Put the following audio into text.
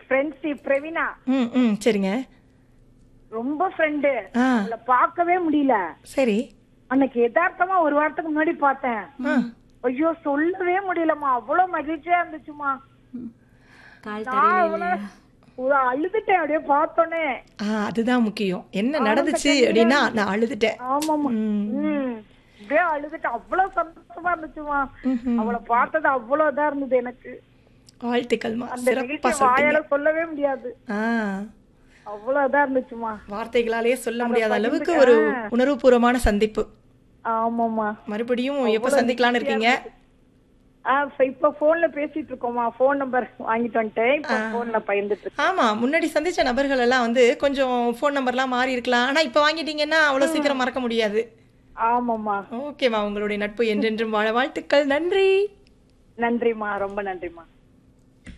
Friendship Praveena ம் ம் சரிங்க ரொம்ப ஃப்ரெண்டு ஆ அவளை பார்க்கவே முடியல சரி அன்னைக்கு யதார்த்தமா ஒரு வாரத்துக்கு முன்னாடி பார்த்தேன் ஆ ஐயோ சொல்லவே முடியலம்மா அவ்வளவு மகிழ்ச்சியா இருந்துச்சுமா கால் நான் தரையில அவ்வளவு ஒரு அழுதுட்டேன் அப்படியே பார்த்தோன்னே ஆ அதுதான் முக்கியம் என்ன நடந்துச்சு அப்படின்னா நான் அழுதுட்டேன் ஆமாமா ம். ம் அப்படியே அழுதுட்டேன் அவ்வளவு சந்தோஷமா இருந்துச்சுமா ம்ஹும். அவளை பார்த்தது அவ்வளவு இதா இருந்தது எனக்கு வாழ்த்துக்கள்மா அந்த சிறப்பா நிகழ்ச்சி சொல்லிட்டீங்க வாயால சொல்லவே முடியாது ஆ அவ்வளவு இதா இருந்துச்சுமா வார்த்தைகளாலேயே சொல்ல முடியாத அளவுக்கு ஒரு உணர்வுபூர்வமான சந்திப்பு ஆமாமா மறுபடியும் எப்ப சந்திக்கலாம்னு இருக்கீங்க ஆ இப்ப போன்ல பேசிட்டு இருக்கோமா போன் நம்பர் வாங்கிட்டு வந்துட்டேன் இப்ப போன்ல பகிர்ந்துட்டு இருக்கேன் ஆமா முன்னாடி சந்திச்ச நபர்கள் எல்லாம் வந்து கொஞ்சம் ஃபோன் நம்பர்லாம் மாறி இருக்கலாம் ஆனா இப்ப வாங்கிட்டீங்கன்னா அவ்வளவு சீக்கிரம் மறக்க முடியாது ஆமாமா ஓகேம்மா உங்களுடைய நட்பு என்றென்றும் வாழ வாழ்த்துக்கள் நன்றி நன்றிமா ரொம்ப நன்றிமா